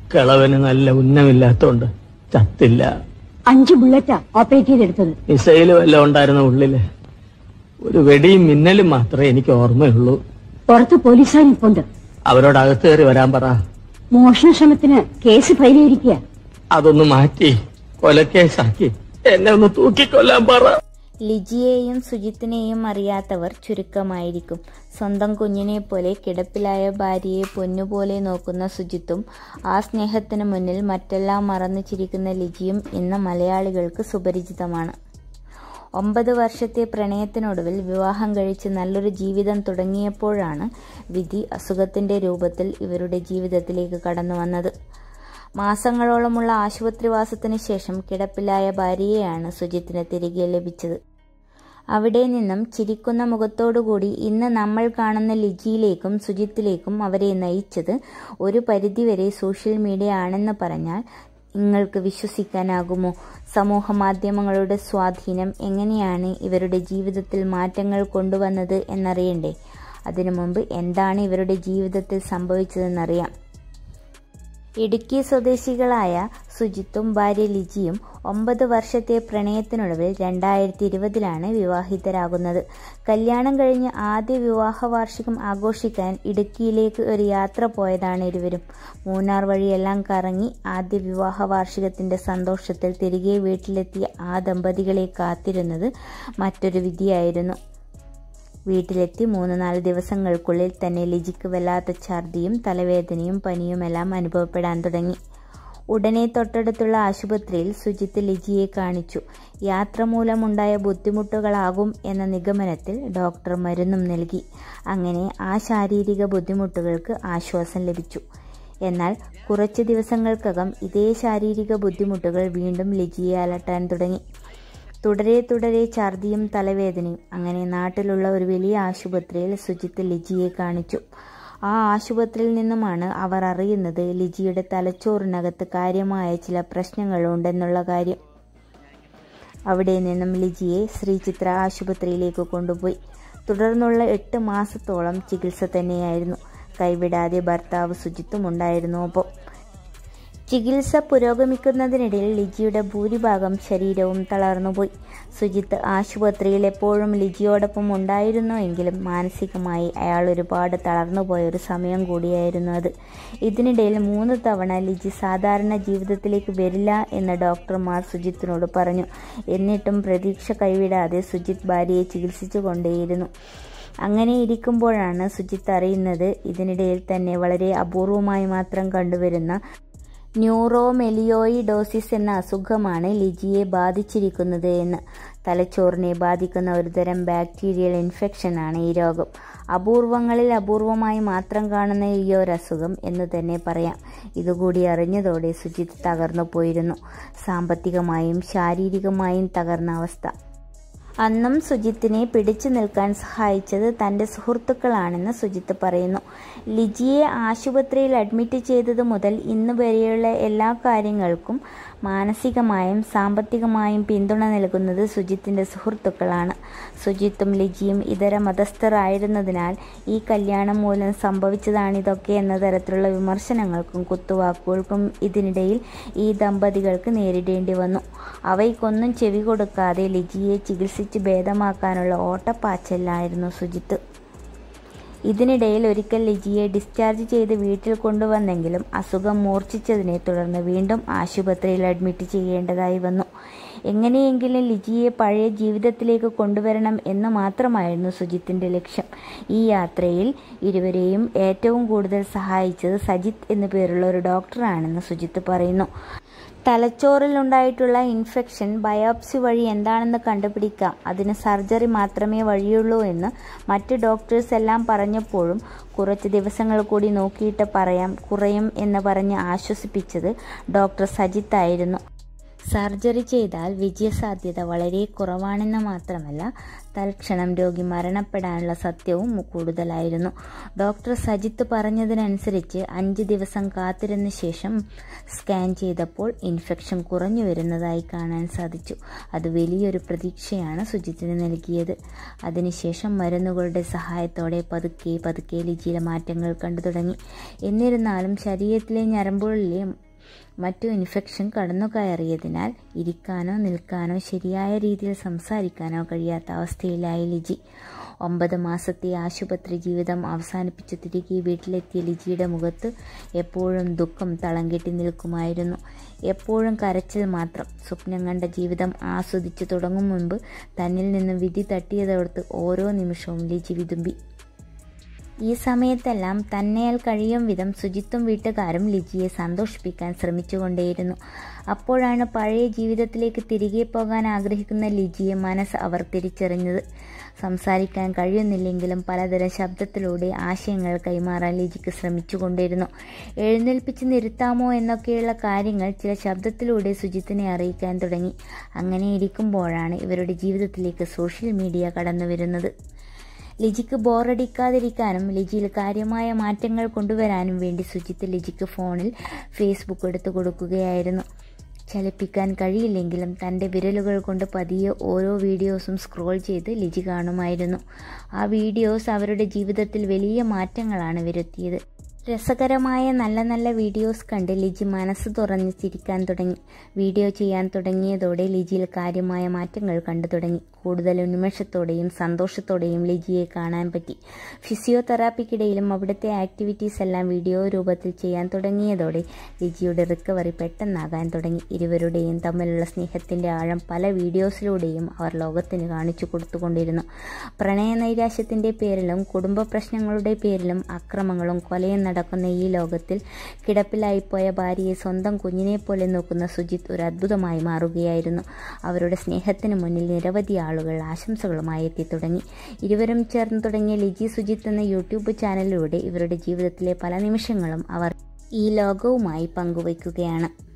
കിളവന് നല്ല ഉന്നമില്ലാത്തോണ്ട് ചത്തില്ല അഞ്ച് ബുള്ളറ്റാ ഓപ്പറേറ്റ് ചെയ്തെടുത്തത് മിസൈല് വല്ലതും ഉണ്ടായിരുന്ന ഉള്ളില് ഒരു വെടിയും മിന്നലും മാത്രമേ എനിക്ക് ഓർമ്മയുള്ളൂ പുറത്ത് പോലീസുകാർ നിൽപ്പുണ്ട് അവരോട് അകത്ത് കയറി വരാൻ പറ മോഷണ ശ്രമത്തിന് കേസ് ഫയൽ ചെയ്തിരിക്കുക അതൊന്ന് മാറ്റി കൊലക്കേസാക്കി എന്നെ ഒന്ന് തൂക്കിക്കൊല്ലാൻ പറ ലിജിയെയും സുജിത്തിനെയും അറിയാത്തവർ ചുരുക്കമായിരിക്കും സ്വന്തം കുഞ്ഞിനെ പോലെ കിടപ്പിലായ ഭാര്യയെ പൊന്നുപോലെ നോക്കുന്ന സുജിത്തും ആ സ്നേഹത്തിന് മുന്നിൽ മറ്റെല്ലാം മറന്നു ചിരിക്കുന്ന ലിജിയും ഇന്ന് മലയാളികൾക്ക് സുപരിചിതമാണ് ഒമ്പത് വർഷത്തെ പ്രണയത്തിനൊടുവിൽ വിവാഹം കഴിച്ച് നല്ലൊരു ജീവിതം തുടങ്ങിയപ്പോഴാണ് വിധി അസുഖത്തിന്റെ രൂപത്തിൽ ഇവരുടെ ജീവിതത്തിലേക്ക് കടന്നു വന്നത് മാസങ്ങളോളമുള്ള ആശുപത്രിവാസത്തിന് ശേഷം കിടപ്പിലായ ഭാര്യയെയാണ് സുജിത്തിന് തിരികെ ലഭിച്ചത് അവിടെ നിന്നും ചിരിക്കുന്ന മുഖത്തോടുകൂടി ഇന്ന് നമ്മൾ കാണുന്ന ലിജിയിലേക്കും സുജിത്തിലേക്കും അവരെ നയിച്ചത് ഒരു പരിധിവരെ സോഷ്യൽ മീഡിയ ആണെന്ന് പറഞ്ഞാൽ നിങ്ങൾക്ക് വിശ്വസിക്കാനാകുമോ സമൂഹ മാധ്യമങ്ങളുടെ സ്വാധീനം എങ്ങനെയാണ് ഇവരുടെ ജീവിതത്തിൽ മാറ്റങ്ങൾ കൊണ്ടുവന്നത് എന്നറിയണ്ടേ അതിനു മുമ്പ് എന്താണ് ഇവരുടെ ജീവിതത്തിൽ സംഭവിച്ചതെന്നറിയാം ഇടുക്കി സ്വദേശികളായ സുജിത്തും ഭാര്യ ലിജിയും ഒമ്പത് വർഷത്തെ പ്രണയത്തിനൊടുവിൽ രണ്ടായിരത്തി ഇരുപതിലാണ് വിവാഹിതരാകുന്നത് കല്യാണം കഴിഞ്ഞ് ആദ്യ വിവാഹ വാർഷികം ആഘോഷിക്കാൻ ഇടുക്കിയിലേക്ക് ഒരു യാത്ര പോയതാണ് ഇരുവരും മൂന്നാർ വഴിയെല്ലാം കറങ്ങി ആദ്യ വിവാഹ വാർഷികത്തിന്റെ സന്തോഷത്തിൽ തിരികെ വീട്ടിലെത്തിയ ആ ദമ്പതികളെ കാത്തിരുന്നത് മറ്റൊരു വിധിയായിരുന്നു വീട്ടിലെത്തി മൂന്ന് നാല് ദിവസങ്ങൾക്കുള്ളിൽ തന്നെ ലിജിക്ക് വല്ലാത്ത ഛർദിയും തലവേദനയും പനിയുമെല്ലാം അനുഭവപ്പെടാൻ തുടങ്ങി ഉടനെ തൊട്ടടുത്തുള്ള ആശുപത്രിയിൽ സുജിത്ത് ലിജിയെ കാണിച്ചു യാത്ര മൂലമുണ്ടായ ബുദ്ധിമുട്ടുകളാകും എന്ന നിഗമനത്തിൽ ഡോക്ടർ മരുന്നും നൽകി അങ്ങനെ ആ ശാരീരിക ബുദ്ധിമുട്ടുകൾക്ക് ആശ്വാസം ലഭിച്ചു എന്നാൽ കുറച്ച് ദിവസങ്ങൾക്കകം ഇതേ ശാരീരിക ബുദ്ധിമുട്ടുകൾ വീണ്ടും ലിജിയെ അലട്ടാൻ തുടങ്ങി തുടരെ തുടരെ ഛർദിയും തലവേദനയും അങ്ങനെ നാട്ടിലുള്ള ഒരു വലിയ ആശുപത്രിയിൽ സുജിത്ത് ലിജിയെ കാണിച്ചു ആ ആശുപത്രിയിൽ നിന്നുമാണ് അവർ അറിയുന്നത് ലിജിയുടെ തലച്ചോറിനകത്ത് കാര്യമായ ചില പ്രശ്നങ്ങളുണ്ടെന്നുള്ള കാര്യം അവിടെ നിന്നും ലിജിയെ ശ്രീചിത്ര ആശുപത്രിയിലേക്ക് കൊണ്ടുപോയി തുടർന്നുള്ള എട്ട് മാസത്തോളം ചികിത്സ തന്നെയായിരുന്നു കൈവിടാതെ ഭർത്താവ് സുജിത്തും ഉണ്ടായിരുന്നു ഒപ്പം ചികിത്സ പുരോഗമിക്കുന്നതിനിടയിൽ ലിജിയുടെ ഭൂരിഭാഗം ശരീരവും തളർന്നുപോയി സുജിത്ത് ആശുപത്രിയിൽ എപ്പോഴും ലിജിയോടൊപ്പം ഉണ്ടായിരുന്നു എങ്കിലും മാനസികമായി അയാൾ ഒരുപാട് തളർന്നുപോയ ഒരു സമയം കൂടിയായിരുന്നു അത് ഇതിനിടയിൽ മൂന്ന് തവണ ലിജി സാധാരണ ജീവിതത്തിലേക്ക് വരില്ല എന്ന് ഡോക്ടർമാർ സുജിത്തിനോട് പറഞ്ഞു എന്നിട്ടും പ്രതീക്ഷ കൈവിടാതെ സുജിത്ത് ഭാര്യയെ ചികിത്സിച്ചു കൊണ്ടേയിരുന്നു അങ്ങനെ ഇരിക്കുമ്പോഴാണ് സുജിത്ത് അറിയുന്നത് ഇതിനിടയിൽ തന്നെ വളരെ അപൂർവമായി മാത്രം കണ്ടുവരുന്ന ന്യൂറോമെലിയോയിഡോസിസ് എന്ന അസുഖമാണ് ലിജിയെ ബാധിച്ചിരിക്കുന്നത് എന്ന് തലച്ചോറിനെ ബാധിക്കുന്ന ഒരുതരം ബാക്ടീരിയൽ ഇൻഫെക്ഷനാണ് ഈ രോഗം അപൂർവങ്ങളിൽ അപൂർവമായി മാത്രം കാണുന്ന ഈ ഒരു അസുഖം എന്ന് തന്നെ പറയാം ഇതുകൂടി അറിഞ്ഞതോടെ സുജിത്ത് തകർന്നു പോയിരുന്നു സാമ്പത്തികമായും ശാരീരികമായും തകർന്ന അവസ്ഥ അന്നും സുജിത്തിനെ പിടിച്ചു നിൽക്കാൻ സഹായിച്ചത് തൻ്റെ സുഹൃത്തുക്കളാണെന്ന് സുജിത്ത് പറയുന്നു ലിജിയെ ആശുപത്രിയിൽ അഡ്മിറ്റ് ചെയ്തത് മുതൽ ഇന്ന് വരെയുള്ള എല്ലാ കാര്യങ്ങൾക്കും മാനസികമായും സാമ്പത്തികമായും പിന്തുണ നൽകുന്നത് സുജിത്തിൻ്റെ സുഹൃത്തുക്കളാണ് സുജിത്തും ലിജിയും ഇതര മതസ്ഥരായിരുന്നതിനാൽ ഈ കല്യാണം മൂലം സംഭവിച്ചതാണിതൊക്കെ എന്ന തരത്തിലുള്ള വിമർശനങ്ങൾക്കും കുത്തുവാക്കുകൾക്കും ഇതിനിടയിൽ ഈ ദമ്പതികൾക്ക് നേരിടേണ്ടി വന്നു അവയ്ക്കൊന്നും ചെവി കൊടുക്കാതെ ലിജിയെ ചികിത്സിച്ച് ഭേദമാക്കാനുള്ള ഓട്ടപ്പാച്ചലായിരുന്നു സുജിത്ത് ഇതിനിടയിൽ ഒരിക്കൽ ലിജിയെ ഡിസ്ചാർജ് ചെയ്ത് വീട്ടിൽ കൊണ്ടുവന്നെങ്കിലും അസുഖം മൂർച്ഛിച്ചതിനെ തുടർന്ന് വീണ്ടും ആശുപത്രിയിൽ അഡ്മിറ്റ് ചെയ്യേണ്ടതായി വന്നു എങ്ങനെയെങ്കിലും ലിജിയെ പഴയ ജീവിതത്തിലേക്ക് കൊണ്ടുവരണം എന്ന് മാത്രമായിരുന്നു സുജിത്തിൻ്റെ ലക്ഷ്യം ഈ യാത്രയിൽ ഇരുവരെയും ഏറ്റവും കൂടുതൽ സഹായിച്ചത് സജിത്ത് എന്നു പേരുള്ള ഒരു ഡോക്ടറാണെന്ന് സുജിത്ത് പറയുന്നു തലച്ചോറിൽ ഉണ്ടായിട്ടുള്ള ഇൻഫെക്ഷൻ ബയോപ്സി വഴി എന്താണെന്ന് കണ്ടുപിടിക്കാം അതിന് സർജറി മാത്രമേ വഴിയുള്ളൂ എന്ന് മറ്റ് ഡോക്ടേഴ്സ് എല്ലാം പറഞ്ഞപ്പോഴും കുറച്ച് ദിവസങ്ങൾ കൂടി നോക്കിയിട്ട് പറയാം കുറയും എന്ന് പറഞ്ഞ് ആശ്വസിപ്പിച്ചത് ഡോക്ടർ സജിത്ത് ആയിരുന്നു സർജറി ചെയ്താൽ വിജയസാധ്യത വളരെ കുറവാണെന്ന് മാത്രമല്ല തൽക്ഷണം രോഗി മരണപ്പെടാനുള്ള സത്യവും കൂടുതലായിരുന്നു ഡോക്ടർ സജിത്ത് പറഞ്ഞതിനനുസരിച്ച് അഞ്ച് ദിവസം കാത്തിരുന്ന ശേഷം സ്കാൻ ചെയ്തപ്പോൾ ഇൻഫെക്ഷൻ കുറഞ്ഞു വരുന്നതായി കാണാൻ സാധിച്ചു അത് വലിയൊരു പ്രതീക്ഷയാണ് സുജിത്തിന് നൽകിയത് അതിനുശേഷം മരുന്നുകളുടെ സഹായത്തോടെ പതുക്കെ പതുക്കെ ലിജിയിലെ മാറ്റങ്ങൾ കണ്ടു തുടങ്ങി എന്നിരുന്നാലും ശരീരത്തിലെ ഞരമ്പുകളിലെ മറ്റു ഇൻഫെക്ഷൻ കടന്നു കയറിയതിനാൽ ഇരിക്കാനോ നിൽക്കാനോ ശരിയായ രീതിയിൽ സംസാരിക്കാനോ കഴിയാത്ത അവസ്ഥയിലായി ലിജി ഒമ്പത് മാസത്തെ ആശുപത്രി ജീവിതം അവസാനിപ്പിച്ച് തിരികെ വീട്ടിലെത്തിയ ലിജിയുടെ മുഖത്ത് എപ്പോഴും ദുഃഖം തളം കെട്ടി നിൽക്കുമായിരുന്നു എപ്പോഴും കരച്ചിൽ മാത്രം സ്വപ്നം കണ്ട ജീവിതം ആസ്വദിച്ചു തുടങ്ങും മുൻപ് തന്നിൽ നിന്ന് വിധി തട്ടിയതോർത്ത് ഓരോ നിമിഷവും ലിജി വിതുമ്പി ഈ സമയത്തെല്ലാം തന്നെയാൽ കഴിയും വിധം ശുചിത്വം വീട്ടുകാരും ലിജിയെ സന്തോഷിപ്പിക്കാൻ ശ്രമിച്ചുകൊണ്ടേയിരുന്നു അപ്പോഴാണ് പഴയ ജീവിതത്തിലേക്ക് തിരികെ പോകാൻ ആഗ്രഹിക്കുന്ന ലിജിയെ മനസ്സ് അവർ തിരിച്ചറിഞ്ഞത് സംസാരിക്കാൻ കഴിയുന്നില്ലെങ്കിലും പലതരം ശബ്ദത്തിലൂടെ ആശയങ്ങൾ കൈമാറാൻ ലിജിക്ക് ശ്രമിച്ചുകൊണ്ടിരുന്നു എഴുന്നേൽപ്പിച്ച് നിർത്താമോ എന്നൊക്കെയുള്ള കാര്യങ്ങൾ ചില ശബ്ദത്തിലൂടെ സുജിത്തിനെ അറിയിക്കാൻ തുടങ്ങി അങ്ങനെ ഇരിക്കുമ്പോഴാണ് ഇവരുടെ ജീവിതത്തിലേക്ക് സോഷ്യൽ മീഡിയ കടന്നു വരുന്നത് ലിജിക്ക് ബോറടിക്കാതിരിക്കാനും ലിജിയിൽ കാര്യമായ മാറ്റങ്ങൾ കൊണ്ടുവരാനും വേണ്ടി സുജിത്ത് ലിജിക്ക് ഫോണിൽ ഫേസ്ബുക്ക് എടുത്തു കൊടുക്കുകയായിരുന്നു ചലിപ്പിക്കാൻ കഴിയില്ലെങ്കിലും തൻ്റെ വിരലുകൾ കൊണ്ട് പതിയെ ഓരോ വീഡിയോസും സ്ക്രോൾ ചെയ്ത് ലിജി കാണുമായിരുന്നു ആ വീഡിയോസ് അവരുടെ ജീവിതത്തിൽ വലിയ മാറ്റങ്ങളാണ് വരുത്തിയത് രസകരമായ നല്ല നല്ല വീഡിയോസ് കണ്ട് ലിജി മനസ്സ് തുറന്ന് ചിരിക്കാൻ തുടങ്ങി വീഡിയോ ചെയ്യാൻ തുടങ്ങിയതോടെ ലിജിയിൽ കാര്യമായ മാറ്റങ്ങൾ കണ്ടു തുടങ്ങി കൂടുതൽ ഉന്മേഷത്തോടെയും സന്തോഷത്തോടെയും ലിജിയെ കാണാൻ പറ്റി ഫിസിയോതെറാപ്പിക്കിടയിലും അവിടുത്തെ ആക്ടിവിറ്റീസ് എല്ലാം വീഡിയോ രൂപത്തിൽ ചെയ്യാൻ തുടങ്ങിയതോടെ ലിജിയുടെ റിക്കവറി പെട്ടെന്നാകാൻ തുടങ്ങി ഇരുവരുടെയും തമ്മിലുള്ള സ്നേഹത്തിന്റെ ആഴം പല വീഡിയോസിലൂടെയും അവർ ലോകത്തിന് കാണിച്ചു കൊടുത്തുകൊണ്ടിരുന്നു പ്രണയ നൈരാശ്യത്തിന്റെ പേരിലും കുടുംബ പ്രശ്നങ്ങളുടെ പേരിലും അക്രമങ്ങളും കൊലയും നടക്കുന്ന ഈ ലോകത്തിൽ കിടപ്പിലായിപ്പോയ ഭാര്യയെ സ്വന്തം കുഞ്ഞിനെ പോലെ നോക്കുന്ന സുജിത്ത് ഒരു അത്ഭുതമായി മാറുകയായിരുന്നു അവരുടെ സ്നേഹത്തിന് മുന്നിൽ നിരവധി ആളുകൾ ആശംസകളുമായി എത്തി തുടങ്ങി ഇരുവരും ചേർന്ന് തുടങ്ങിയ ലിജി സുജിത്ത് എന്ന യൂട്യൂബ് ചാനലിലൂടെ ഇവരുടെ ജീവിതത്തിലെ പല നിമിഷങ്ങളും അവർ ഈ ലോകവുമായി പങ്കുവയ്ക്കുകയാണ്